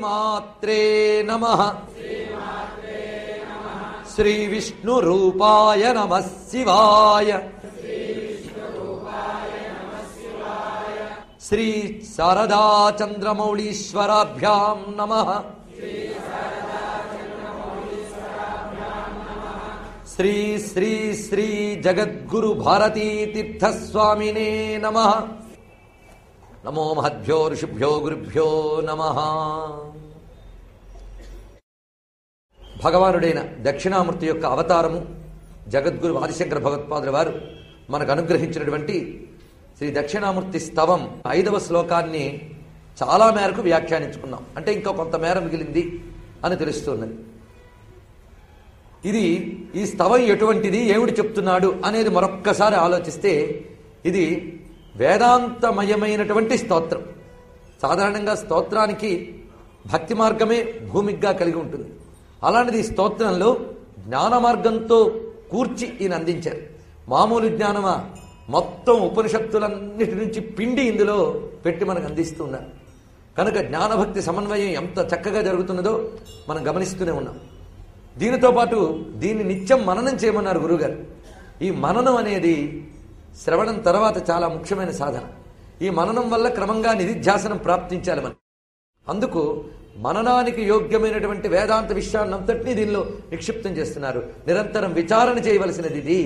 శ్రీమాత్రే నమ శ్రీ విష్ణు రూపాయ నమ శివాయ శ్రీ శారదా చంద్రమౌళీశ్వరాభ్యాం నమ శ్రీ శ్రీ శ్రీ జగద్గురు భారతీ తీర్థస్వామినే నమ నమో మహద్భ్యో ఋషిభ్యో గురుభ్యో నమ భగవానుడైన దక్షిణామూర్తి యొక్క అవతారము జగద్గురు ఆదిశంకర భగవత్పాదుల వారు మనకు అనుగ్రహించినటువంటి శ్రీ దక్షిణామూర్తి స్తవం ఐదవ శ్లోకాన్ని చాలా మేరకు వ్యాఖ్యానించుకున్నాం అంటే ఇంకా కొంత మేర మిగిలింది అని తెలుస్తున్నది ఇది ఈ స్తవం ఎటువంటిది ఏమిటి చెప్తున్నాడు అనేది మరొక్కసారి ఆలోచిస్తే ఇది వేదాంతమయమైనటువంటి స్తోత్రం సాధారణంగా స్తోత్రానికి భక్తి మార్గమే భూమిగ్గా కలిగి ఉంటుంది అలాంటిది ఈ స్తోత్రంలో జ్ఞాన మార్గంతో కూర్చి ఈయన అందించారు మామూలు జ్ఞానమా మొత్తం ఉపనిషత్తులన్నిటి నుంచి పిండి ఇందులో పెట్టి మనకు అందిస్తున్నారు కనుక జ్ఞానభక్తి సమన్వయం ఎంత చక్కగా జరుగుతున్నదో మనం గమనిస్తూనే ఉన్నాం దీనితో పాటు దీన్ని నిత్యం మననం చేయమన్నారు గురుగారు ఈ మననం అనేది శ్రవణం తర్వాత చాలా ముఖ్యమైన సాధన ఈ మననం వల్ల క్రమంగా నిధిధ్యాసనం ప్రాప్తించాలి మనం అందుకు మననానికి యోగ్యమైనటువంటి వేదాంత విషయాన్నంతటినీ దీనిలో నిక్షిప్తం చేస్తున్నారు నిరంతరం విచారణ చేయవలసినది ఇది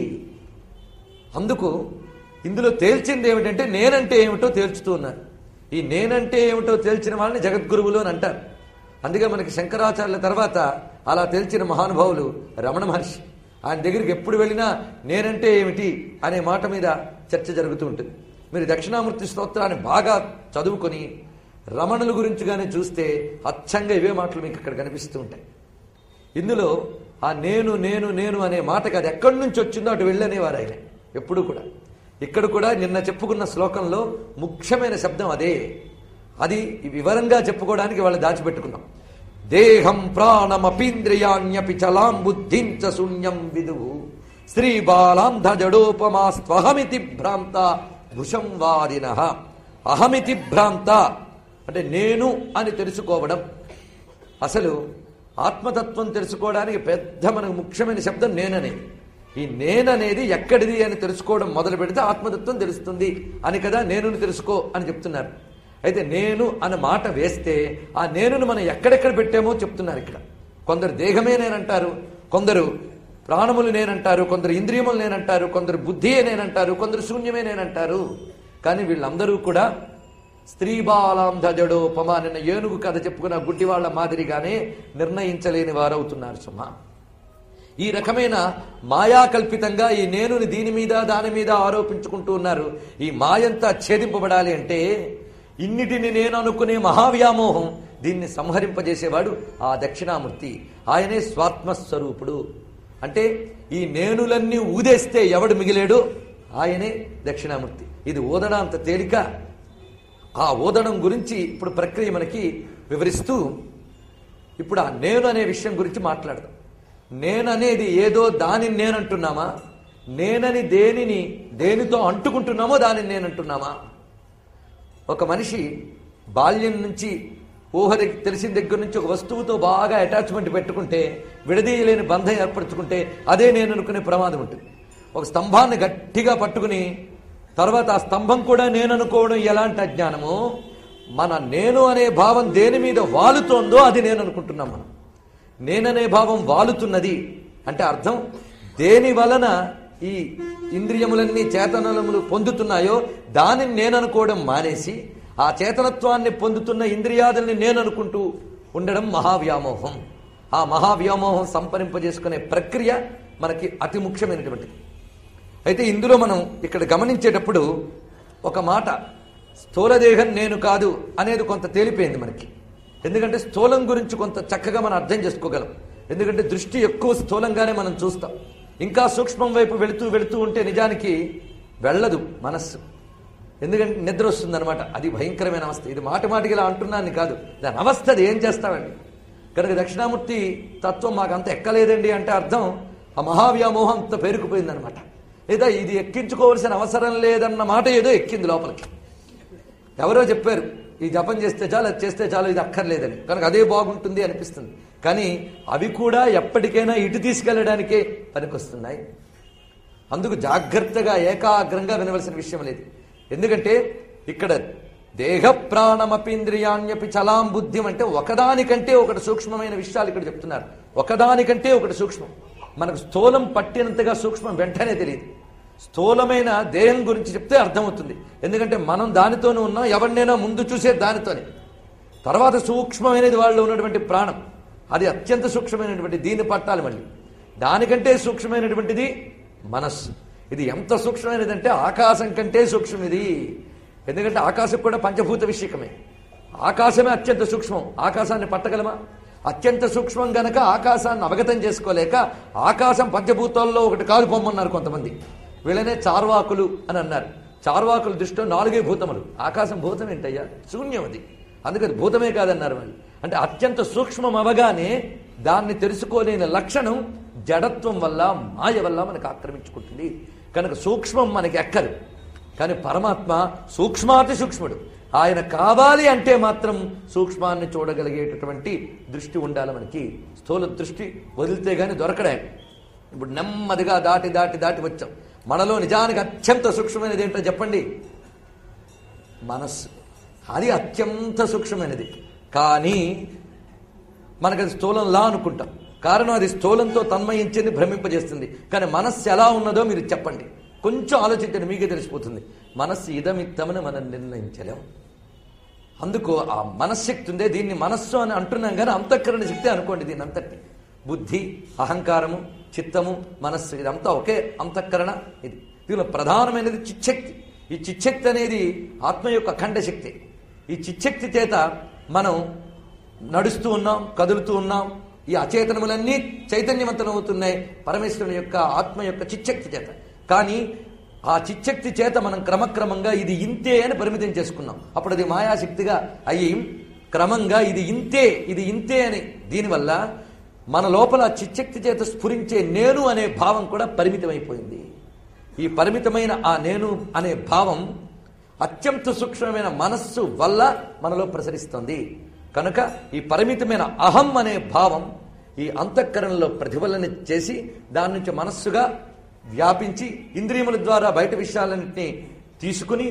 అందుకు ఇందులో తేల్చింది ఏమిటంటే నేనంటే ఏమిటో తేల్చుతూ ఉన్నారు ఈ నేనంటే ఏమిటో తేల్చిన వాళ్ళని జగద్గురువులు అని అంటారు అందుకే మనకి శంకరాచార్యుల తర్వాత అలా తేల్చిన మహానుభావులు రమణ మహర్షి ఆయన దగ్గరికి ఎప్పుడు వెళ్ళినా నేనంటే ఏమిటి అనే మాట మీద చర్చ జరుగుతూ ఉంటుంది మీరు దక్షిణామూర్తి స్తోత్రాన్ని బాగా చదువుకొని రమణుల గురించి కానీ చూస్తే అచ్చంగా ఇవే మాటలు మీకు ఇక్కడ కనిపిస్తూ ఉంటాయి ఇందులో ఆ నేను నేను నేను అనే మాటకి అది ఎక్కడి నుంచి వచ్చిందో అటు వెళ్ళనేవారు ఆయన ఎప్పుడు కూడా ఇక్కడ కూడా నిన్న చెప్పుకున్న శ్లోకంలో ముఖ్యమైన శబ్దం అదే అది వివరంగా చెప్పుకోవడానికి వాళ్ళు దాచిపెట్టుకున్నాం దేహం ప్రాణమపీంద్రియాణ్యపి చలాం బుద్ధిం చ శూన్యం విదువు శ్రీ బాలాంధ జడోపమా స్వహమితి భ్రాంత భుషం వాదిన అహమితి భ్రాంత అంటే నేను అని తెలుసుకోవడం అసలు ఆత్మతత్వం తెలుసుకోవడానికి పెద్ద మనకు ముఖ్యమైన శబ్దం నేననేది ఈ నేననేది ఎక్కడిది అని తెలుసుకోవడం మొదలు పెడితే ఆత్మతత్వం తెలుస్తుంది అని కదా నేనుని తెలుసుకో అని చెప్తున్నారు అయితే నేను అన్న మాట వేస్తే ఆ నేనును మనం ఎక్కడెక్కడ పెట్టామో చెప్తున్నారు ఇక్కడ కొందరు దేహమే నేనంటారు కొందరు ప్రాణములు నేనంటారు కొందరు ఇంద్రియములు నేనంటారు కొందరు బుద్ధియే నేనంటారు కొందరు శూన్యమే నేనంటారు కానీ వీళ్ళందరూ కూడా స్త్రీ బాలాంధ జడోపమ నిన్న ఏనుగు కథ చెప్పుకున్న గుడ్డి వాళ్ళ మాదిరిగానే నిర్ణయించలేని వారవుతున్నారు సుమా ఈ రకమైన మాయాకల్పితంగా ఈ నేనుని దీని మీద దాని మీద ఆరోపించుకుంటూ ఉన్నారు ఈ మాయంతా ఛేదింపబడాలి అంటే ఇన్నిటిని నేను అనుకునే మహావ్యామోహం దీన్ని సంహరింపజేసేవాడు ఆ దక్షిణామూర్తి ఆయనే స్వాత్మస్వరూపుడు అంటే ఈ నేనులన్నీ ఊదేస్తే ఎవడు మిగిలేడు ఆయనే దక్షిణామూర్తి ఇది ఊదడం అంత తేలిక ఆ ఊదడం గురించి ఇప్పుడు ప్రక్రియ మనకి వివరిస్తూ ఇప్పుడు ఆ నేను అనే విషయం గురించి మాట్లాడదాం నేననేది ఏదో దానిని నేనంటున్నామా నేనని దేనిని దేనితో అంటుకుంటున్నామో దానిని నేనంటున్నామా ఒక మనిషి బాల్యం నుంచి ఊహ దగ్గ- తెలిసిన దగ్గర నుంచి ఒక వస్తువుతో బాగా అటాచ్మెంట్ పెట్టుకుంటే విడదీయలేని బంధం ఏర్పరచుకుంటే అదే నేను అనుకునే ప్రమాదం ఉంటుంది ఒక స్తంభాన్ని గట్టిగా పట్టుకుని తర్వాత ఆ స్తంభం కూడా నేను అనుకోవడం ఎలాంటి అజ్ఞానమో మన నేను అనే భావం దేని మీద వాలుతోందో అది నేను అనుకుంటున్నాం మనం నేననే భావం వాలుతున్నది అంటే అర్థం దేని వలన ఈ ఇంద్రియములన్నీ చేతనములు పొందుతున్నాయో దానిని నేను అనుకోవడం మానేసి ఆ చేతనత్వాన్ని పొందుతున్న ఇంద్రియాదుల్ని నేను అనుకుంటూ ఉండడం మహావ్యామోహం ఆ మహావ్యామోహం సంపరింపజేసుకునే ప్రక్రియ మనకి అతి ముఖ్యమైనటువంటిది అయితే ఇందులో మనం ఇక్కడ గమనించేటప్పుడు ఒక మాట స్థూలదేహం నేను కాదు అనేది కొంత తేలిపోయింది మనకి ఎందుకంటే స్థూలం గురించి కొంత చక్కగా మనం అర్థం చేసుకోగలం ఎందుకంటే దృష్టి ఎక్కువ స్థూలంగానే మనం చూస్తాం ఇంకా సూక్ష్మం వైపు వెళుతూ వెళుతూ ఉంటే నిజానికి వెళ్ళదు మనస్సు ఎందుకంటే నిద్ర వస్తుందన్నమాట అది భయంకరమైన అవస్థ ఇది మాటి మాటికి ఇలా అంటున్నాను కాదు దాని అవస్థ అది ఏం చేస్తామండి కనుక దక్షిణామూర్తి తత్వం మాకు అంత ఎక్కలేదండి అంటే అర్థం ఆ మహావ్యామోహం అంత పేరుకుపోయిందనమాట లేదా ఇది ఎక్కించుకోవాల్సిన అవసరం లేదన్న మాట ఏదో ఎక్కింది లోపలికి ఎవరో చెప్పారు ఈ జపం చేస్తే చాలు అది చేస్తే చాలు ఇది అక్కర్లేదని కనుక అదే బాగుంటుంది అనిపిస్తుంది కానీ అవి కూడా ఎప్పటికైనా ఇటు తీసుకెళ్ళడానికే పనికొస్తున్నాయి అందుకు జాగ్రత్తగా ఏకాగ్రంగా వినవలసిన విషయం లేదు ఎందుకంటే ఇక్కడ దేహ ప్రాణమపీంద్రియాణ్యపి చలాం బుద్ధిం అంటే ఒకదానికంటే ఒకటి సూక్ష్మమైన విషయాలు ఇక్కడ చెప్తున్నారు ఒకదానికంటే ఒకటి సూక్ష్మం మనకు స్థూలం పట్టినంతగా సూక్ష్మం వెంటనే తెలియదు స్థూలమైన దేహం గురించి చెప్తే అర్థమవుతుంది ఎందుకంటే మనం దానితోనే ఉన్నాం ఎవరినైనా ముందు చూసే దానితోనే తర్వాత సూక్ష్మమైనది వాళ్ళు ఉన్నటువంటి ప్రాణం అది అత్యంత సూక్ష్మమైనటువంటి దీన్ని పట్టాలి మళ్ళీ దానికంటే సూక్ష్మమైనటువంటిది మనస్సు ఇది ఎంత సూక్ష్మమైనదంటే ఆకాశం కంటే సూక్ష్మం ఇది ఎందుకంటే ఆకాశం కూడా పంచభూత విషయకమే ఆకాశమే అత్యంత సూక్ష్మం ఆకాశాన్ని పట్టగలమా అత్యంత సూక్ష్మం గనక ఆకాశాన్ని అవగతం చేసుకోలేక ఆకాశం పంచభూతాల్లో ఒకటి కాదు పొమ్మన్నారు కొంతమంది వీళ్ళనే చార్వాకులు అని అన్నారు చార్వాకుల దృష్టిలో నాలుగే భూతములు ఆకాశం భూతం ఏంటయ్యా శూన్యం అది అందుకని భూతమే కాదన్నారు వాళ్ళు అంటే అత్యంత సూక్ష్మం అవగానే దాన్ని తెలుసుకోలేని లక్షణం జడత్వం వల్ల మాయ వల్ల మనకు ఆక్రమించుకుంటుంది కనుక సూక్ష్మం మనకి ఎక్కదు కానీ పరమాత్మ సూక్ష్మాతి సూక్ష్ముడు ఆయన కావాలి అంటే మాత్రం సూక్ష్మాన్ని చూడగలిగేటటువంటి దృష్టి ఉండాలి మనకి స్థూల దృష్టి వదిలితే గాని దొరకడే ఇప్పుడు నెమ్మదిగా దాటి దాటి దాటి వచ్చాం మనలో నిజానికి అత్యంత సూక్ష్మమైనది ఏంటో చెప్పండి మనస్సు అది అత్యంత సూక్ష్మమైనది కానీ మనకు అది స్థూలంలా అనుకుంటాం కారణం అది స్థూలంతో తన్మయించింది భ్రమింపజేస్తుంది కానీ మనస్సు ఎలా ఉన్నదో మీరు చెప్పండి కొంచెం ఆలోచించండి మీకే తెలిసిపోతుంది మనస్సు ఇదమిత్తమని మనం నిర్ణయించలేం అందుకు ఆ మనశ్శక్తి ఉందే దీన్ని మనస్సు అని అంటున్నాం కానీ అంతఃకరణ శక్తి అనుకోండి దీని అంతటి బుద్ధి అహంకారము చిత్తము మనస్సు ఇదంతా ఒకే అంతఃకరణ ఇది దీనిలో ప్రధానమైనది చిచ్చక్తి ఈ చిచ్చక్తి అనేది ఆత్మ యొక్క అఖండ శక్తి ఈ చిచ్చక్తి చేత మనం నడుస్తూ ఉన్నాం కదులుతూ ఉన్నాం ఈ అచేతనములన్నీ చైతన్యవంతమవుతున్నాయి పరమేశ్వరుని యొక్క ఆత్మ యొక్క చిచ్చక్తి చేత కానీ ఆ చిచ్చక్తి చేత మనం క్రమక్రమంగా ఇది ఇంతే అని పరిమితం చేసుకున్నాం అప్పుడు అది మాయాశక్తిగా అయ్యి క్రమంగా ఇది ఇంతే ఇది ఇంతే అని దీనివల్ల మన లోపల ఆ చిచ్చక్తి చేత స్ఫురించే నేను అనే భావం కూడా పరిమితమైపోయింది ఈ పరిమితమైన ఆ నేను అనే భావం అత్యంత సూక్ష్మమైన మనస్సు వల్ల మనలో ప్రసరిస్తుంది కనుక ఈ పరిమితమైన అహం అనే భావం ఈ అంతఃకరణలో ప్రతిఫలన చేసి దాని నుంచి మనస్సుగా వ్యాపించి ఇంద్రియముల ద్వారా బయట విషయాలన్నింటినీ తీసుకుని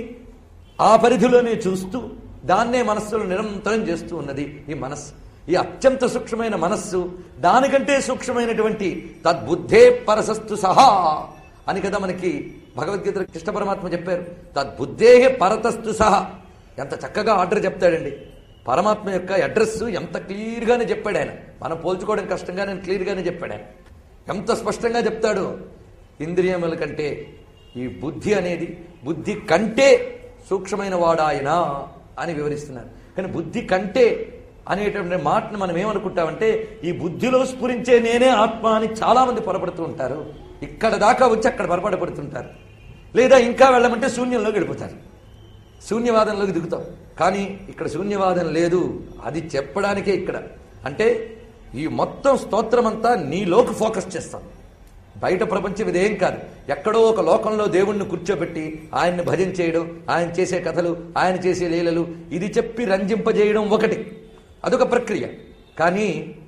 ఆ పరిధిలోనే చూస్తూ దాన్నే మనస్సులో నిరంతరం చేస్తూ ఉన్నది ఈ మనస్సు ఈ అత్యంత సూక్ష్మమైన మనస్సు దానికంటే సూక్ష్మమైనటువంటి తద్బుద్ధే పరసస్తు సహా అని కదా మనకి భగవద్గీత కృష్ణ పరమాత్మ చెప్పారు తద్బుద్ధే పరతస్తు సహా ఎంత చక్కగా ఆర్డర్ చెప్తాడండి పరమాత్మ యొక్క అడ్రస్ ఎంత క్లియర్గానే చెప్పాడు ఆయన మనం పోల్చుకోవడం కష్టంగా నేను క్లియర్గానే చెప్పాడు ఆయన ఎంత స్పష్టంగా చెప్తాడు ఇంద్రియముల కంటే ఈ బుద్ధి అనేది బుద్ధి కంటే సూక్ష్మమైన వాడాయన అని వివరిస్తున్నారు కానీ బుద్ధి కంటే అనేటువంటి మాటను మనం ఏమనుకుంటామంటే ఈ బుద్ధిలో స్ఫురించే నేనే ఆత్మ అని చాలా మంది పొరపడుతూ ఉంటారు ఇక్కడ దాకా వచ్చి అక్కడ పొరపాటుపడుతుంటారు లేదా ఇంకా వెళ్ళమంటే శూన్యంలోకి వెళ్ళిపోతారు శూన్యవాదంలోకి దిగుతాం కానీ ఇక్కడ శూన్యవాదం లేదు అది చెప్పడానికే ఇక్కడ అంటే ఈ మొత్తం స్తోత్రం అంతా నీలోకి ఫోకస్ చేస్తాం బయట ప్రపంచం ఇదేం కాదు ఎక్కడో ఒక లోకంలో దేవుణ్ణి కూర్చోబెట్టి ఆయన్ని భజన చేయడం ఆయన చేసే కథలు ఆయన చేసే లీలలు ఇది చెప్పి రంజింపజేయడం ఒకటి అదొక ప్రక్రియ కానీ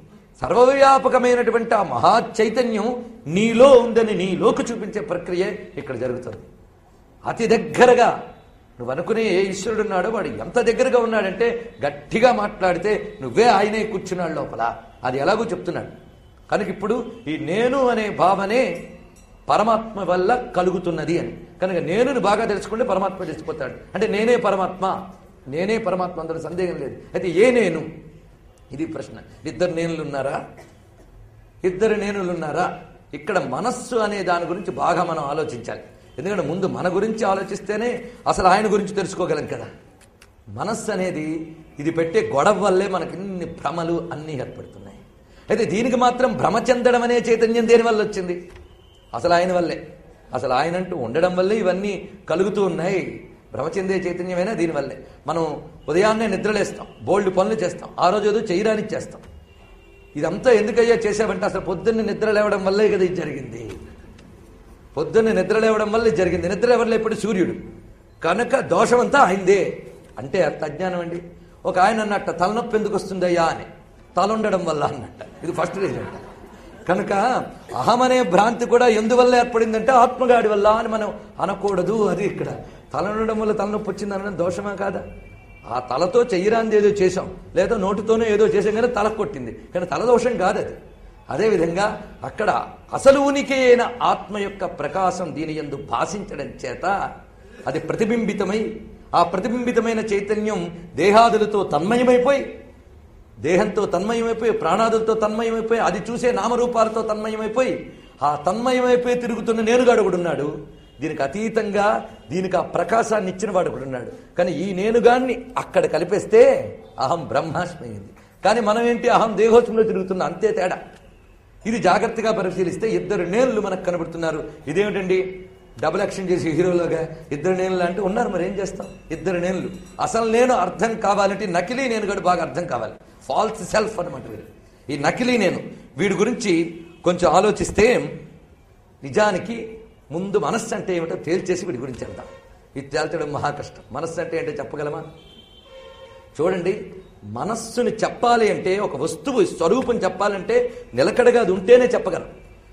సర్వవ్యాపకమైనటువంటి ఆ మహా చైతన్యం నీలో ఉందని నీలోకి చూపించే ప్రక్రియ ఇక్కడ జరుగుతుంది అతి దగ్గరగా నువ్వు అనుకునే ఏ ఈశ్వరుడు ఉన్నాడో వాడు ఎంత దగ్గరగా ఉన్నాడంటే గట్టిగా మాట్లాడితే నువ్వే ఆయనే కూర్చున్నాడు లోపల అది ఎలాగో చెప్తున్నాడు కనుక ఇప్పుడు ఈ నేను అనే భావనే పరమాత్మ వల్ల కలుగుతున్నది అని కనుక నేనుని బాగా తెలుసుకుంటే పరమాత్మ తెలిసిపోతాడు అంటే నేనే పరమాత్మ నేనే పరమాత్మ అందరూ సందేహం లేదు అయితే ఏ నేను ఇది ప్రశ్న ఇద్దరు నేనులు ఉన్నారా ఇద్దరు నేనులు ఉన్నారా ఇక్కడ మనస్సు అనే దాని గురించి బాగా మనం ఆలోచించాలి ఎందుకంటే ముందు మన గురించి ఆలోచిస్తేనే అసలు ఆయన గురించి తెలుసుకోగలం కదా మనస్సు అనేది ఇది పెట్టే గొడవ వల్లే మనకి ఇన్ని భ్రమలు అన్నీ ఏర్పడుతున్నాయి అయితే దీనికి మాత్రం భ్రమ చెందడం అనే చైతన్యం దేని వల్ల వచ్చింది అసలు ఆయన వల్లే అసలు ఆయన అంటూ ఉండడం వల్లే ఇవన్నీ కలుగుతూ ఉన్నాయి భ్రమ చెందే చైతన్యమైనా దీనివల్లే మనం ఉదయాన్నే నిద్రలేస్తాం బోల్డ్ పనులు చేస్తాం ఆ రోజు ఏదో చేయడానికి చేస్తాం ఇదంతా ఎందుకయ్యా చేసావంటే అసలు పొద్దున్న నిద్ర లేవడం వల్లే కదా ఇది జరిగింది పొద్దున్న నిద్ర లేవడం వల్ల ఇది జరిగింది నిద్ర ఎవరు లేపడు సూర్యుడు కనుక దోషం అంతా ఆయనదే అంటే అంత అజ్ఞానం అండి ఒక ఆయన అన్నట్ట తలనొప్పి ఎందుకు వస్తుందయ్యా అని తలుండడం వల్ల అన్నట్ట ఇది ఫస్ట్ రీజన్ అంట కనుక అహం అనే భ్రాంతి కూడా ఎందువల్ల ఏర్పడిందంటే ఆత్మగాడి వల్ల అని మనం అనకూడదు అది ఇక్కడ తలనడం వల్ల తలనొప్పి వచ్చింది అనడం దోషమా కాదా ఆ తలతో చెయ్యరాంది ఏదో చేశాం లేదా నోటితోనే ఏదో చేసాం కానీ తల కొట్టింది కానీ తల దోషం కాదు అది అదేవిధంగా అక్కడ అసలు ఉనికి అయిన ఆత్మ యొక్క ప్రకాశం దీని ఎందు భాషించడం చేత అది ప్రతిబింబితమై ఆ ప్రతిబింబితమైన చైతన్యం దేహాదులతో తన్మయమైపోయి దేహంతో తన్మయమైపోయి ప్రాణాదులతో తన్మయమైపోయి అది చూసే నామరూపాలతో తన్మయమైపోయి ఆ తన్మయమైపోయి తిరుగుతున్న నేనుగాడు ఒకడున్నాడు దీనికి అతీతంగా దీనికి ఆ ప్రకాశాన్ని ఇచ్చిన వాడు ఒకడున్నాడు కానీ ఈ నేనుగాన్ని అక్కడ కలిపేస్తే అహం బ్రహ్మాస్మి అయింది కానీ మనం ఏంటి అహం దేహోత్సంలో తిరుగుతున్నా అంతే తేడా ఇది జాగ్రత్తగా పరిశీలిస్తే ఇద్దరు నేనులు మనకు కనబడుతున్నారు ఇదేమిటండి డబుల్ యాక్షన్ చేసి హీరోలుగా ఇద్దరు నేనులు అంటే ఉన్నారు మరి ఏం చేస్తాం ఇద్దరు నేనులు అసలు నేను అర్థం కావాలంటే నకిలీ నేను కూడా బాగా అర్థం కావాలి ఫాల్స్ సెల్ఫ్ అనమాట వీడు ఈ నకిలీ నేను వీడి గురించి కొంచెం ఆలోచిస్తే నిజానికి ముందు మనస్సు అంటే ఏమిటో తేల్చేసి వీడి గురించి వెళ్దాం ఇది తేల్చడం మహా కష్టం మనస్సు అంటే ఏంటో చెప్పగలమా చూడండి మనస్సుని చెప్పాలి అంటే ఒక వస్తువు స్వరూపం చెప్పాలంటే నిలకడగా అది ఉంటేనే చెప్పగలం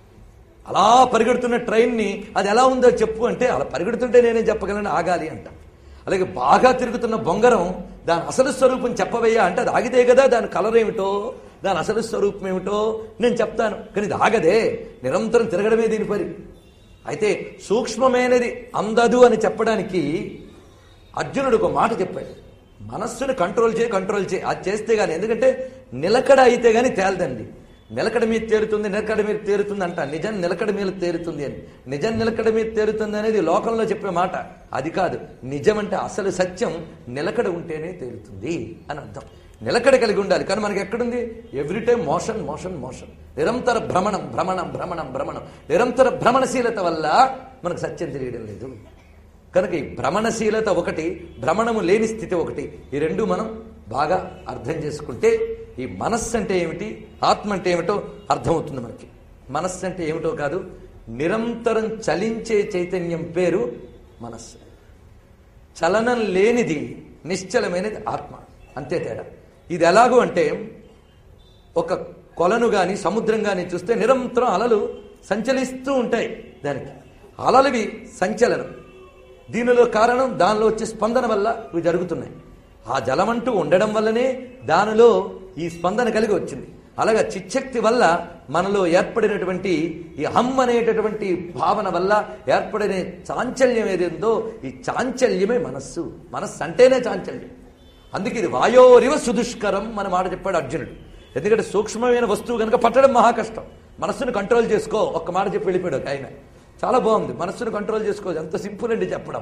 అలా పరిగెడుతున్న ట్రైన్ని అది ఎలా ఉందో చెప్పు అంటే అలా పరిగెడుతుంటే నేనే చెప్పగలను ఆగాలి అంట అలాగే బాగా తిరుగుతున్న బొంగరం దాని అసలు స్వరూపం చెప్పవయ్యా అంటే అది ఆగితే కదా దాని కలర్ ఏమిటో దాని అసలు స్వరూపం ఏమిటో నేను చెప్తాను కానీ ఇది ఆగదే నిరంతరం తిరగడమే దీని పరి అయితే సూక్ష్మమైనది అందదు అని చెప్పడానికి అర్జునుడు ఒక మాట చెప్పాడు మనస్సుని కంట్రోల్ చేయి కంట్రోల్ చేయి అది చేస్తే గానీ ఎందుకంటే నిలకడ అయితే గానీ తేలదండి నిలకడ మీద తేరుతుంది నిలకడ మీద తేరుతుంది అంట నిజం నిలకడ మీద తేరుతుంది అని నిజం నిలకడ మీద తేరుతుంది అనేది లోకంలో చెప్పే మాట అది కాదు నిజం అంటే అసలు సత్యం నిలకడ ఉంటేనే తేరుతుంది అని అర్థం నిలకడ కలిగి ఉండాలి కానీ మనకి ఎక్కడుంది every time motion motion motion నిరంతర భ్రమణం భ్రమణం భ్రమణం భ్రమణం నిరంతర భ్రమణశీలత వల్ల మనకు సత్యం తెలియడం లేదు కనుక ఈ భ్రమణశీలత ఒకటి భ్రమణము లేని స్థితి ఒకటి ఈ రెండు మనం బాగా అర్థం చేసుకుంటే ఈ మనస్సు అంటే ఏమిటి ఆత్మ అంటే ఏమిటో అర్థమవుతుంది మనకి మనస్సు అంటే ఏమిటో కాదు నిరంతరం చలించే చైతన్యం పేరు మనస్సు చలనం లేనిది నిశ్చలమైనది ఆత్మ అంతే తేడా ఇది ఎలాగో అంటే ఒక కొలను గాని సముద్రం గాని చూస్తే నిరంతరం అలలు సంచలిస్తూ ఉంటాయి దానికి అలలవి సంచలనం దీనిలో కారణం దానిలో వచ్చే స్పందన వల్ల ఇవి జరుగుతున్నాయి ఆ జలమంటూ ఉండడం వల్లనే దానిలో ఈ స్పందన కలిగి వచ్చింది అలాగా చిచ్చక్తి వల్ల మనలో ఏర్పడినటువంటి ఈ హమ్ అనేటటువంటి భావన వల్ల ఏర్పడిన చాంచల్యం ఏదేందో ఈ చాంచల్యమే మనస్సు మనస్సు అంటేనే చాంచల్యం అందుకే ఇది వాయోరివ సుదుష్కరం మన మాట చెప్పాడు అర్జునుడు ఎందుకంటే సూక్ష్మమైన వస్తువు కనుక పట్టడం మహా కష్టం మనస్సును కంట్రోల్ చేసుకో ఒక్క మాట చెప్పి వెళ్ళిపోయాడు ఒక ఆయన చాలా బాగుంది మనస్సును కంట్రోల్ చేసుకో ఎంత సింపుల్ అండి చెప్పడం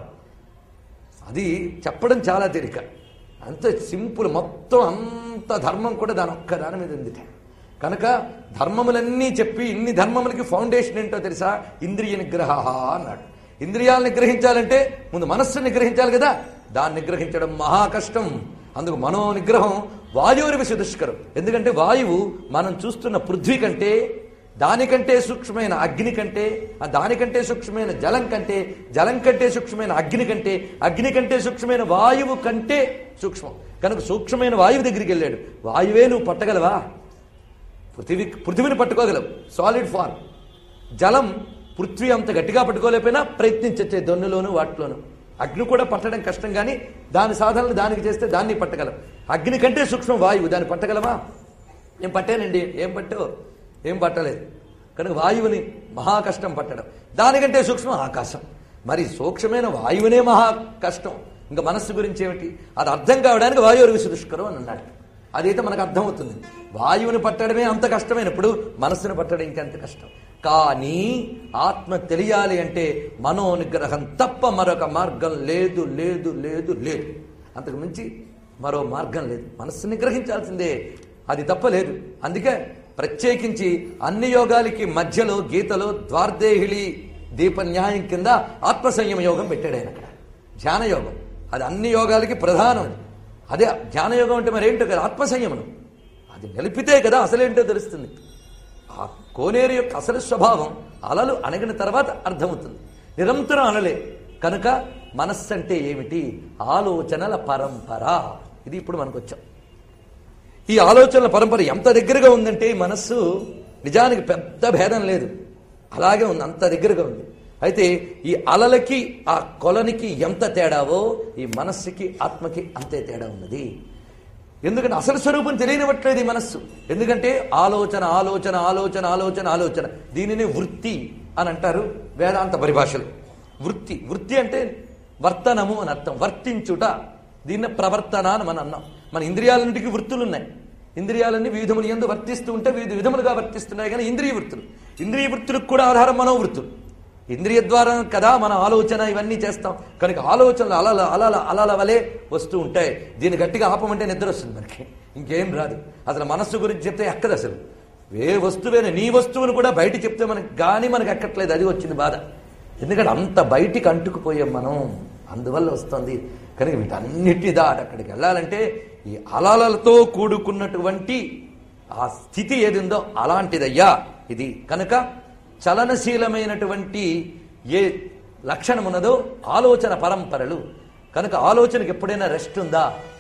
అది చెప్పడం చాలా తేలిక అంత సింపుల్ మొత్తం అంత ధర్మం కూడా దాని ఒక్క దాని మీద ఉంది కనుక ధర్మములన్నీ చెప్పి ఇన్ని ధర్మములకి ఫౌండేషన్ ఏంటో తెలుసా ఇంద్రియ నిగ్రహ అన్నాడు ఇంద్రియాలను నిగ్రహించాలంటే ముందు మనస్సును నిగ్రహించాలి కదా దాన్ని నిగ్రహించడం మహా కష్టం అందుకు మనో నిగ్రహం వాయువురి సుదుష్కరం ఎందుకంటే వాయువు మనం చూస్తున్న పృథ్వీ కంటే దానికంటే సూక్ష్మమైన అగ్ని కంటే ఆ దానికంటే సూక్ష్మమైన జలం కంటే జలం కంటే సూక్ష్మమైన అగ్ని కంటే అగ్ని కంటే సూక్ష్మమైన వాయువు కంటే సూక్ష్మం కనుక సూక్ష్మమైన వాయువు దగ్గరికి వెళ్ళాడు వాయువే నువ్వు పట్టగలవా పృథివీ పృథివీని పట్టుకోగలవు సాలిడ్ ఫార్మ్ జలం పృథ్వీ అంత గట్టిగా పట్టుకోలేకపోయినా ప్రయత్నించచ్చే దొన్నులోను వాటిలోను అగ్ని కూడా పట్టడం కష్టం కానీ దాని సాధనలు దానికి చేస్తే దాన్ని పట్టగలం అగ్ని కంటే సూక్ష్మం వాయువు దాన్ని పట్టగలమా నేను పట్టానండి ఏం పట్టావు ఏం పట్టలేదు కనుక వాయువుని మహా కష్టం పట్టడం దానికంటే సూక్ష్మం ఆకాశం మరి సూక్ష్మమైన వాయువునే మహా కష్టం ఇంకా మనస్సు గురించి ఏమిటి అది అర్థం కావడానికి వాయువు సుదుష్కరం అని అన్నాడు అదైతే మనకు అర్థమవుతుంది వాయువుని పట్టడమే అంత కష్టమైనప్పుడు మనస్సును పట్టడం ఇంకెంత కష్టం కానీ ఆత్మ తెలియాలి అంటే మనోనిగ్రహం తప్ప మరొక మార్గం లేదు లేదు లేదు లేదు అంతకు మించి మరో మార్గం లేదు మనస్సు నిగ్రహించాల్సిందే అది తప్ప లేదు అందుకే ప్రత్యేకించి అన్ని యోగాలకి మధ్యలో గీతలో ద్వార్దేహిళి దీప న్యాయం కింద ఆత్మ సంయమ యోగం పెట్టాడు ఆయన అక్కడ ధ్యాన యోగం అది అన్ని యోగాలకి ప్రధానం అది అదే ధ్యాన యోగం అంటే మరి ఏంటో కదా ఆత్మ సంయమనం అది నిలిపితే కదా అసలేంటో తెలుస్తుంది ఆ కోనేరు యొక్క అసలు స్వభావం అలలు అణగిన తర్వాత అర్థమవుతుంది నిరంతరం అలలే కనుక మనస్సు అంటే ఏమిటి ఆలోచనల పరంపర ఇది ఇప్పుడు మనకు వచ్చాం ఈ ఆలోచనల పరంపర ఎంత దగ్గరగా ఉందంటే ఈ మనస్సు నిజానికి పెద్ద భేదం లేదు అలాగే ఉంది అంత దగ్గరగా ఉంది అయితే ఈ అలలకి ఆ కొలనికి ఎంత తేడావో ఈ మనస్సుకి ఆత్మకి అంతే తేడా ఉన్నది ఎందుకంటే అసలు స్వరూపం తెలియనివ్వట్లేదు ఈ మనస్సు ఎందుకంటే ఆలోచన ఆలోచన ఆలోచన ఆలోచన ఆలోచన దీనిని వృత్తి అని అంటారు వేదాంత పరిభాషలు వృత్తి వృత్తి అంటే వర్తనము అని అర్థం వర్తించుట దీన్ని ప్రవర్తన అని మనం అన్నాం మన ఇంద్రియాలన్నిటికీ వృత్తులు ఉన్నాయి ఇంద్రియాలన్నీ వివిధములు ఎందు వర్తిస్తూ ఉంటే వివిధ విధములుగా వర్తిస్తున్నాయి కానీ ఇంద్రియ వృత్తులు ఇంద్రియ వృత్తులకు కూడా ఆధారం మనోవృత్తులు ఇంద్రియ ద్వారా కదా మన ఆలోచన ఇవన్నీ చేస్తాం కనుక ఆలోచనలు అలల అలల అలల వలె వస్తూ ఉంటాయి దీన్ని గట్టిగా ఆపమంటే నిద్ర వస్తుంది మనకి ఇంకేం రాదు అసలు మనస్సు గురించి చెప్తే ఎక్కదు అసలు ఏ వస్తువేనా నీ వస్తువును కూడా బయట చెప్తే మనకి కానీ మనకి ఎక్కట్లేదు అది వచ్చింది బాధ ఎందుకంటే అంత బయటికి అంటుకుపోయాం మనం అందువల్ల వస్తుంది కనుక వీటన్నిటి దాటి అక్కడికి వెళ్ళాలంటే ఈ అలలతో కూడుకున్నటువంటి ఆ స్థితి ఏది ఉందో అలాంటిదయ్యా ఇది కనుక చలనశీలమైనటువంటి ఏ లక్షణం ఉన్నదో ఆలోచన పరంపరలు కనుక ఆలోచనకి ఎప్పుడైనా రెస్ట్ ఉందా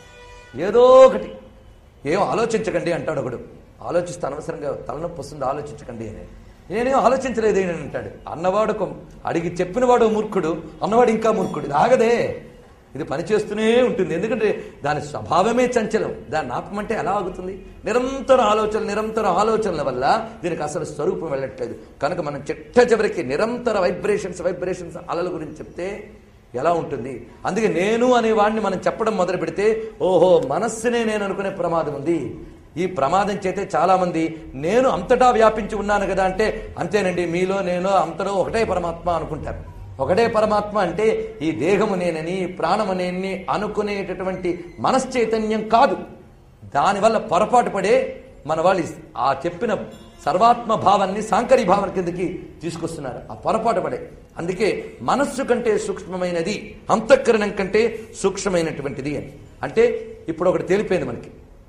ఏదో ఒకటి ఏం ఆలోచించకండి అంటాడు ఒకడు ఆలోచిస్తే అనవసరంగా తలనొప్పి వస్తుంది ఆలోచించకండి అని నేనేం ఆలోచించలేదు అని అంటాడు అన్నవాడు ఒక అడిగి చెప్పినవాడు మూర్ఖుడు అన్నవాడు ఇంకా మూర్ఖుడు ఇది ఆగదే ఇది పనిచేస్తూనే ఉంటుంది ఎందుకంటే దాని స్వభావమే చంచలం దాన్ని ఆపమంటే ఎలా ఆగుతుంది నిరంతర ఆలోచన నిరంతర ఆలోచనల వల్ల దీనికి అసలు స్వరూపం వెళ్ళట్లేదు కనుక మనం చిట్ట చివరికి నిరంతర వైబ్రేషన్స్ వైబ్రేషన్స్ అలల గురించి చెప్తే ఎలా ఉంటుంది అందుకే నేను అనే వాడిని మనం చెప్పడం మొదలు పెడితే ఓహో మనస్సునే నేను అనుకునే ప్రమాదం ఉంది ఈ ప్రమాదం చేతే చాలా మంది నేను అంతటా వ్యాపించి ఉన్నాను కదా అంటే అంతేనండి మీలో నేను అంతలో ఒకటే పరమాత్మ అనుకుంటారు ఒకటే పరమాత్మ అంటే ఈ దేహము నేనని ప్రాణము నేనని అనుకునేటటువంటి మనశ్చైతన్యం కాదు దానివల్ల పొరపాటు పడే మన వాళ్ళు ఆ చెప్పిన సర్వాత్మ భావాన్ని సాంకరీ భావన కిందకి తీసుకొస్తున్నారు ఆ పొరపాటు పడే అందుకే మనస్సు కంటే సూక్ష్మమైనది అంతఃకరణం కంటే సూక్ష్మమైనటువంటిది అని అంటే ఇప్పుడు ఒకటి తెలిపోయింది మనకి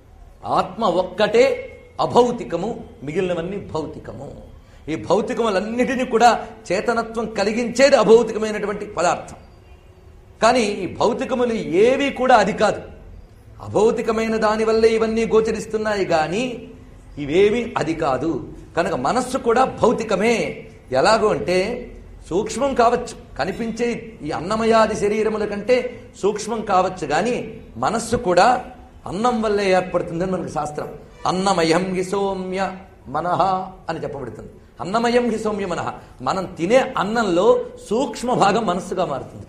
ఆత్మ ఒక్కటే అభౌతికము మిగిలినవన్నీ భౌతికము ఈ భౌతికములన్నిటినీ కూడా చేతనత్వం కలిగించేది అభౌతికమైనటువంటి పదార్థం కానీ ఈ భౌతికములు ఏవి కూడా అది కాదు అభౌతికమైన దానివల్లే ఇవన్నీ గోచరిస్తున్నాయి కానీ ఇవేవి అది కాదు కనుక మనస్సు కూడా భౌతికమే ఎలాగో అంటే సూక్ష్మం కావచ్చు కనిపించే ఈ అన్నమయాది శరీరముల కంటే సూక్ష్మం కావచ్చు కానీ మనస్సు కూడా అన్నం వల్లే ఏర్పడుతుందని మనకు శాస్త్రం అన్నమయం హి సౌమ్య మనహ అని చెప్పబడుతుంది అన్నమయం హి సౌమ్య మనహ మనం తినే అన్నంలో సూక్ష్మ భాగం మనస్సుగా మారుతుందిట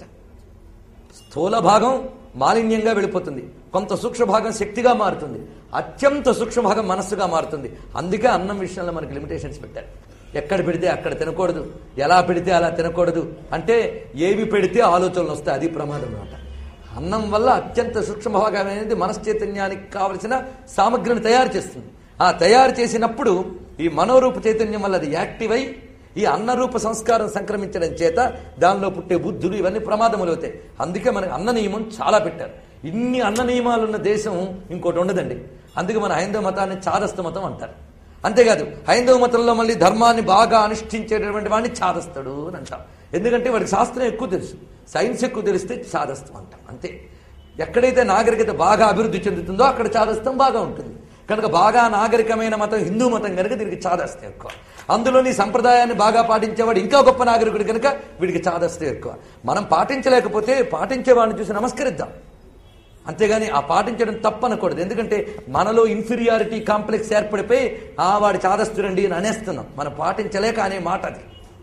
స్థూల భాగం మాలిన్యంగా వెళ్ళిపోతుంది కొంత సూక్ష్మ భాగం శక్తిగా మారుతుంది అత్యంత సూక్ష్మ భాగం మనస్సుగా మారుతుంది అందుకే అన్నం విషయంలో మనకి లిమిటేషన్స్ పెట్టారు ఎక్కడ పెడితే అక్కడ తినకూడదు ఎలా పెడితే అలా తినకూడదు అంటే ఏవి పెడితే ఆలోచనలు వస్తాయి అది ప్రమాదం అన్నమాట అన్నం వల్ల అత్యంత సూక్ష్మ భాగం అనేది మనశ్చైతన్యానికి కావలసిన సామగ్రిని తయారు చేస్తుంది ఆ తయారు చేసినప్పుడు ఈ మనోరూప చైతన్యం వల్ల అది యాక్టివ్ అయి ఈ అన్నరూప సంస్కారం సంక్రమించడం చేత దానిలో పుట్టే బుద్ధులు ఇవన్నీ ప్రమాదములు అవుతాయి అందుకే మనకి అన్న నియమం చాలా పెట్టారు ఇన్ని అన్న నియమాలు ఉన్న దేశం ఇంకోటి ఉండదండి అందుకే మన హైందవ మతాన్ని చాదస్త మతం అంటారు అంతేకాదు హైందవ మతంలో మళ్ళీ ధర్మాన్ని బాగా అనుష్ఠించేటటువంటి వాడిని చాదస్తాడు అని అంటాం ఎందుకంటే వాడికి శాస్త్రం ఎక్కువ తెలుసు సైన్స్ ఎక్కువ తెలిస్తే చాదస్తం అంటాం అంతే ఎక్కడైతే నాగరికత బాగా అభివృద్ధి చెందుతుందో అక్కడ చాదస్తం బాగా ఉంటుంది కనుక బాగా నాగరికమైన మతం హిందూ మతం కనుక దీనికి చాదస్తం ఎక్కువ అందులోని సంప్రదాయాన్ని బాగా పాటించేవాడు ఇంకా గొప్ప నాగరికుడు కనుక వీడికి చాదస్తం ఎక్కువ మనం పాటించలేకపోతే పాటించేవాడిని చూసి నమస్కరిద్దాం అంతేగాని ఆ పాటించడం తప్పనకూడదు ఎందుకంటే మనలో ఇన్ఫీరియారిటీ కాంప్లెక్స్ ఏర్పడిపోయి ఆ వాడి చాదస్తురండి అని అనేస్తున్నాం మనం పాటించలేక అనే మాట అది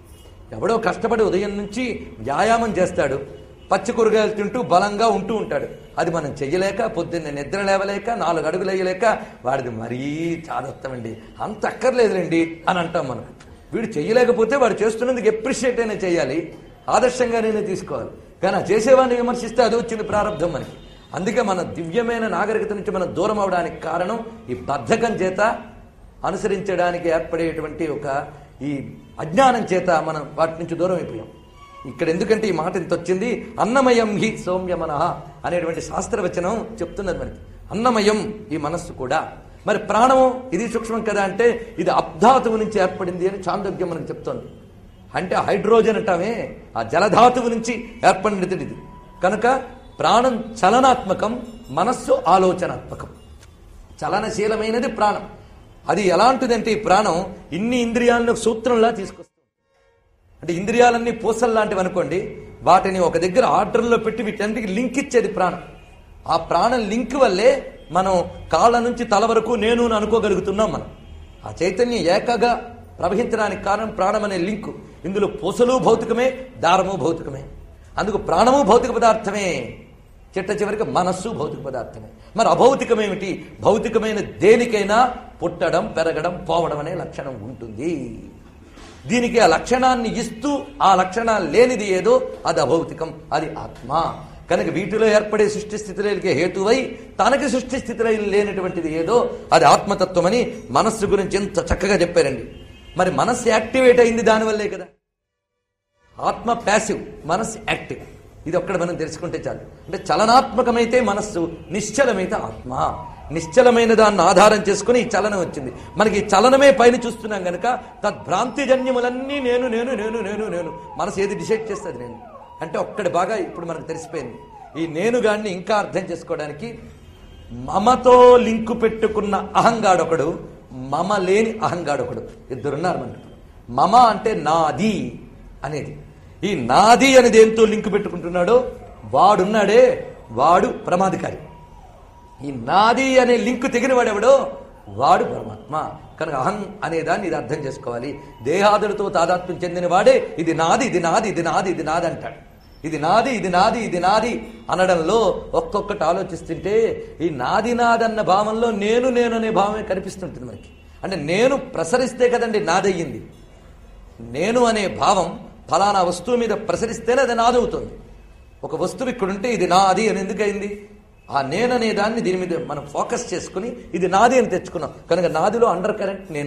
ఎవడో కష్టపడి ఉదయం నుంచి వ్యాయామం చేస్తాడు పచ్చి కూరగాయలు తింటూ బలంగా ఉంటూ ఉంటాడు అది మనం చెయ్యలేక పొద్దున్నే నిద్ర లేవలేక నాలుగు అడుగులు వేయలేక వాడిది మరీ చాదొస్తామండి అంత అక్కర్లేదులేండి అని అంటాం మనం వీడు చెయ్యలేకపోతే వాడు చేస్తున్నందుకు ఎప్రిషియేట్ అయినా చేయాలి ఆదర్శంగానే తీసుకోవాలి కానీ ఆ చేసేవాడిని విమర్శిస్తే అది వచ్చింది ప్రారంభం మనకి అందుకే మన దివ్యమైన నాగరికత నుంచి మనం దూరం అవడానికి కారణం ఈ బద్ధకం చేత అనుసరించడానికి ఏర్పడేటువంటి ఒక ఈ అజ్ఞానం చేత మనం వాటి నుంచి దూరం అయిపోయాం ఇక్కడ ఎందుకంటే ఈ మాట ఇంత వచ్చింది అన్నమయం హి సౌమ్యమనః అనేటువంటి శాస్త్రవచనం చెప్తున్నది మనకి అన్నమయం ఈ మనస్సు కూడా మరి ప్రాణము ఇది సూక్ష్మం కదా అంటే ఇది అబ్ధాతువు నుంచి ఏర్పడింది అని చాందోగ్యం మనకు చెప్తోంది అంటే హైడ్రోజన్ అంటామే ఆ జలధాతువు నుంచి ఏర్పడినది ఇది కనుక ప్రాణం చలనాత్మకం మనస్సు ఆలోచనాత్మకం చలనశీలమైనది ప్రాణం అది ఎలాంటిదంటే ఈ ప్రాణం ఇన్ని ఇంద్రియాలను సూత్రంలా తీసుకొస్తుంది అంటే ఇంద్రియాలన్నీ పూసలు లాంటివి అనుకోండి వాటిని ఒక దగ్గర ఆర్డర్లో పెట్టి వీటన్నిటికి లింక్ ఇచ్చేది ప్రాణం ఆ ప్రాణం లింక్ వల్లే మనం కాళ్ళ నుంచి తల వరకు నేను అని అనుకోగలుగుతున్నాం మనం ఆ చైతన్యం ఏకగా ప్రవహించడానికి కారణం ప్రాణం అనే లింకు ఇందులో పూసలు భౌతికమే దారము భౌతికమే అందుకు ప్రాణము భౌతిక పదార్థమే చిట్ట చివరికి మనస్సు భౌతిక పదార్థమే మరి అభౌతికమేమిటి భౌతికమైన దేనికైనా పుట్టడం పెరగడం పోవడం అనే లక్షణం ఉంటుంది దీనికి ఆ లక్షణాన్ని ఇస్తూ ఆ లక్షణాలు లేనిది ఏదో అది అభౌతికం అది ఆత్మ కనుక వీటిలో ఏర్పడే సృష్టి స్థితిలకి హేతువై తనకి సృష్టి స్థితిలో లేనటువంటిది ఏదో అది ఆత్మతత్వమని మనస్సు గురించి ఎంత చక్కగా చెప్పారండి మరి మనస్సు యాక్టివేట్ అయింది దానివల్లే కదా ఆత్మ ప్యాసివ్ మనస్సు యాక్టివ్ ఇది ఒక్కడ మనం తెలుసుకుంటే చాలు అంటే చలనాత్మకమైతే మనస్సు నిశ్చలమైతే ఆత్మ నిశ్చలమైన దాన్ని ఆధారం చేసుకుని ఈ చలనం వచ్చింది మనకి ఈ చలనమే పైన చూస్తున్నాం గనక తద్భ్రాంతిజన్యములన్నీ నేను నేను నేను నేను నేను మనసు ఏది డిసైడ్ చేస్తుంది నేను అంటే ఒక్కడి బాగా ఇప్పుడు మనకు తెలిసిపోయింది ఈ నేను గాన్ని ఇంకా అర్థం చేసుకోవడానికి మమతో లింకు పెట్టుకున్న అహంగాడొకడు మమ లేని అహంగాడొకడు ఇద్దరున్నారు మనకి మమ అంటే నాది అనేది ఈ నాది అని దేంతో లింక్ పెట్టుకుంటున్నాడో వాడున్నాడే వాడు ప్రమాదకారి ఈ నాది అనే లింక్ తెగినవాడెవడో వాడు పరమాత్మ కనుక అహం అనే దాన్ని ఇది అర్థం చేసుకోవాలి దేహాదులతో తాదాత్మ్యం చెందిన వాడే ఇది నాది ఇది నాది ఇది నాది ఇది నాది అంటాడు ఇది నాది ఇది నాది ఇది నాది అనడంలో ఒక్కొక్కటి ఆలోచిస్తుంటే ఈ నాది నాదన్న భావంలో నేను నేను అనే భావమే కనిపిస్తుంటుంది మనకి అంటే నేను ప్రసరిస్తే కదండి నాదయ్యింది నేను అనే భావం ఫలానా వస్తువు మీద ప్రసరిస్తేనే అది నాదవుతుంది ఒక వస్తువు ఇక్కడుంటే ఇది నాది అని ఎందుకయింది ఆ నేననే దాన్ని దీని మీద మనం ఫోకస్ చేసుకుని ఇది నాది అని తెచ్చుకున్నాం కనుక నాదిలో అండర్ కరెంట్ నేను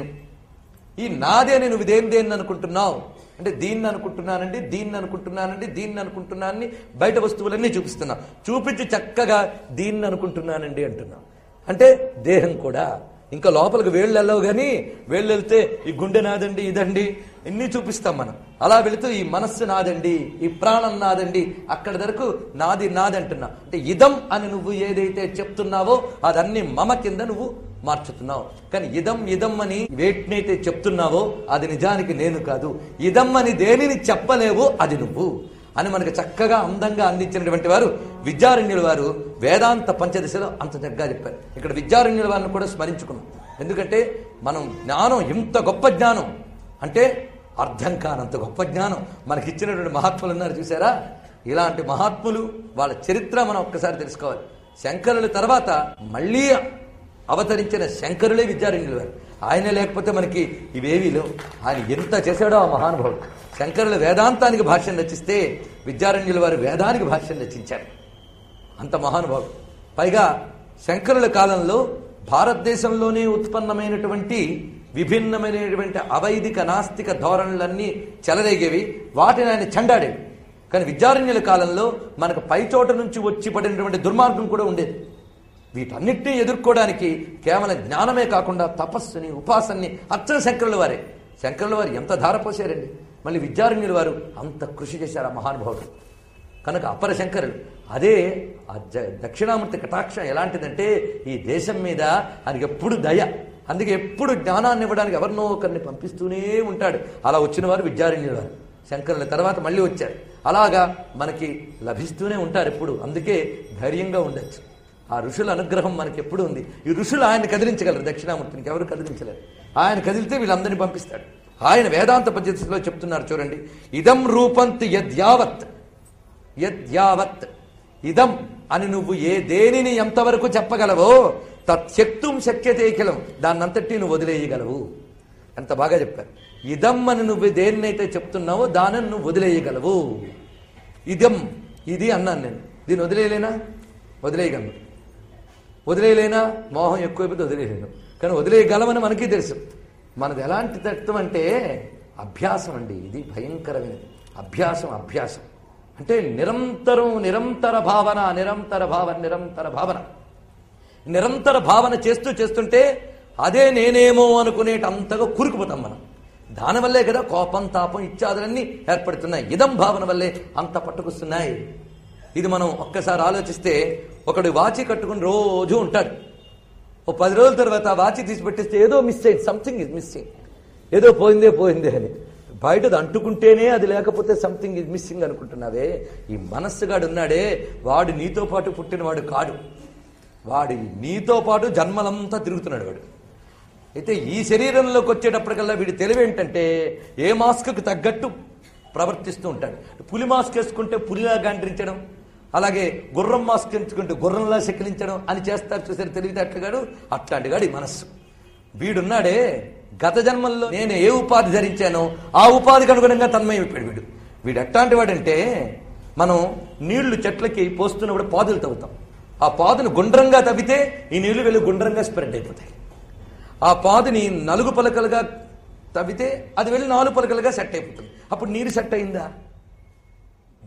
ఈ నాది అని నువ్వు ఇదేం దేన్ని అనుకుంటున్నావు అంటే దీన్ని అనుకుంటున్నానండి దీన్ని అనుకుంటున్నానండి దీన్ని అనుకుంటున్నానని బయట వస్తువులన్నీ చూపిస్తున్నా చూపించి చక్కగా దీన్ని అనుకుంటున్నానండి అంటున్నా అంటే దేహం కూడా ఇంకా లోపలికి వేళ్ళు వెళ్ళవు కానీ వేళ్ళు వెళ్తే ఈ గుండె నాదండి ఇదండి ఇన్ని చూపిస్తాం మనం అలా వెళుతూ ఈ మనస్సు నాదండి ఈ ప్రాణం నాదండి అక్కడి వరకు నాది నాది అంటున్నా అంటే ఇదం అని నువ్వు ఏదైతే చెప్తున్నావో అదన్నీ మమ కింద నువ్వు మార్చుతున్నావు కానీ ఇదం ఇదం అని వేటినైతే చెప్తున్నావో అది నిజానికి నేను కాదు ఇదం అని దేనిని చెప్పలేవో అది నువ్వు అని మనకు చక్కగా అందంగా అందించినటువంటి వారు విద్యారణ్యుల వారు వేదాంత పంచదశలో అంత చక్కగా చెప్పారు ఇక్కడ విద్యారణ్యుల వారిని కూడా స్మరించుకున్నాం ఎందుకంటే మనం జ్ఞానం ఇంత గొప్ప జ్ఞానం అంటే అర్థం కానంత గొప్ప జ్ఞానం మనకి ఇచ్చినటువంటి మహాత్ములు ఉన్నారు చూసారా ఇలాంటి మహాత్ములు వాళ్ళ చరిత్ర మనం ఒక్కసారి తెలుసుకోవాలి శంకరుల తర్వాత మళ్ళీ అవతరించిన శంకరులే విద్యారణ్యులు వారు ఆయన లేకపోతే మనకి ఇవేవీ లేవు ఆయన ఎంత చేశాడో ఆ మహానుభావుడు శంకరులు వేదాంతానికి భాష్యం రచిస్తే విద్యారణ్యుల వారు వేదానికి భాష్యం రచించారు అంత మహానుభావుడు పైగా శంకరుల కాలంలో భారతదేశంలోనే ఉత్పన్నమైనటువంటి విభిన్నమైనటువంటి అవైదిక నాస్తిక ధోరణులన్నీ చెలరేగేవి వాటిని ఆయన చండాడేవి కానీ విద్యారణ్యుల కాలంలో మనకు పైచోట నుంచి వచ్చి పడినటువంటి దుర్మార్గం కూడా ఉండేది వీటన్నిటినీ ఎదుర్కోవడానికి కేవలం జ్ఞానమే కాకుండా తపస్సుని ఉపాసనని అచ్చన శంకరుల వారే శంకరుల వారు ఎంత ధారపోసారండి మళ్ళీ విద్యారణ్యుల వారు అంత కృషి చేశారు ఆ మహానుభావుడు కనుక అపర శంకరులు అదే ఆ జ- దక్షిణామూర్తి కటాక్షం ఎలాంటిదంటే ఈ దేశం మీద ఆయనకి ఎప్పుడు దయ అందుకే ఎప్పుడు జ్ఞానాన్ని ఇవ్వడానికి ఎవరినో ఒకరిని పంపిస్తూనే ఉంటాడు అలా వచ్చిన వారు విద్యారణ్యుల వారు శంకరుల తర్వాత మళ్ళీ వచ్చారు అలాగా మనకి లభిస్తూనే ఉంటారు ఎప్పుడు అందుకే ధైర్యంగా ఉండొచ్చు ఆ ఋషుల అనుగ్రహం మనకి ఎప్పుడు ఉంది ఈ ఋషులు ఆయన కదిలించగలరు దక్షిణామూర్తినికి ఎవరు కదిలించలేరు ఆయన కదిలితే వీళ్ళందరినీ పంపిస్తాడు ఆయన వేదాంత పద్ధతిలో చెప్తున్నారు చూడండి ఇదం రూపంత్ యద్యావత్ యద్యావత్ ఇదం అని నువ్వు ఏ దేనిని ఎంతవరకు చెప్పగలవో తత్శక్తుం శక్యతేఖిలం దాన్నంతటి నువ్వు వదిలేయగలవు ఎంత బాగా చెప్పారు ఇదం అని నువ్వు దేన్నైతే చెప్తున్నావో దానిని నువ్వు వదిలేయగలవు ఇదం ఇది అన్నాను నేను దీన్ని వదిలేయలేనా వదిలేయగలను వదిలేయలేనా మోహం ఎక్కువైపోతే వదిలేయలేను కానీ వదిలేయగలమని మనకి తెలుసు మనది ఎలాంటి తత్వం అంటే అభ్యాసం అండి ఇది భయంకరమైనది అభ్యాసం అభ్యాసం అంటే నిరంతరం నిరంతర భావన నిరంతర భావన నిరంతర భావన నిరంతర భావన చేస్తూ చేస్తుంటే అదే నేనేమో అనుకునేట అంతగా కూరుకుపోతాం మనం దానివల్లే కదా కోపం తాపం ఇత్యాదులన్నీ ఏర్పడుతున్నాయి ఇదం భావన వల్లే అంత పట్టుకొస్తున్నాయి ఇది మనం ఒక్కసారి ఆలోచిస్తే ఒకడు వాచి కట్టుకుని రోజు ఉంటాడు ఓ పది రోజుల తర్వాత ఆ వాచి తీసి పెట్టేస్తే ఏదో మిస్ అయింది సంథింగ్ ఇస్ మిస్సింగ్ ఏదో పోయిందే పోయిందే అని బయటది అంటుకుంటేనే అది లేకపోతే సంథింగ్ ఇస్ మిస్సింగ్ అనుకుంటున్నావే ఈ మనస్సుగాడు ఉన్నాడే వాడు నీతో పాటు పుట్టినవాడు కాడు వాడి నీతో పాటు జన్మలంతా తిరుగుతున్నాడు వాడు అయితే ఈ శరీరంలోకి వచ్చేటప్పటికల్లా వీడి తెలివి ఏంటంటే ఏ మాస్క్కు తగ్గట్టు ప్రవర్తిస్తూ ఉంటాడు పులి మాస్క్ వేసుకుంటే పులిలా గాండ్రించడం అలాగే గుర్రం మాస్క్ ఎంచుకుంటే గుర్రంలా శకిలించడం అని చేస్తారు చూసారు తెలివితేటలుగాడు అట్లాంటి గాడి మనస్సు వీడున్నాడే గత జన్మల్లో నేను ఏ ఉపాధి ధరించానో ఆ ఉపాధికి అనుగుణంగా తన్మయం అయిపోయాడు వీడు వీడు ఎట్లాంటి వాడంటే మనం నీళ్లు చెట్లకి పోస్తున్నప్పుడు పాదులు తవ్వుతాం ఆ పాదును గుండ్రంగా తవ్వితే ఈ నీళ్లు వెళ్ళి గుండ్రంగా స్ప్రెడ్ అయిపోతాయి ఆ పాదుని నలుగు పలకలుగా తవ్వితే అది వెళ్ళి నాలుగు పలకలుగా సెట్ అయిపోతుంది అప్పుడు నీరు సెట్ అయిందా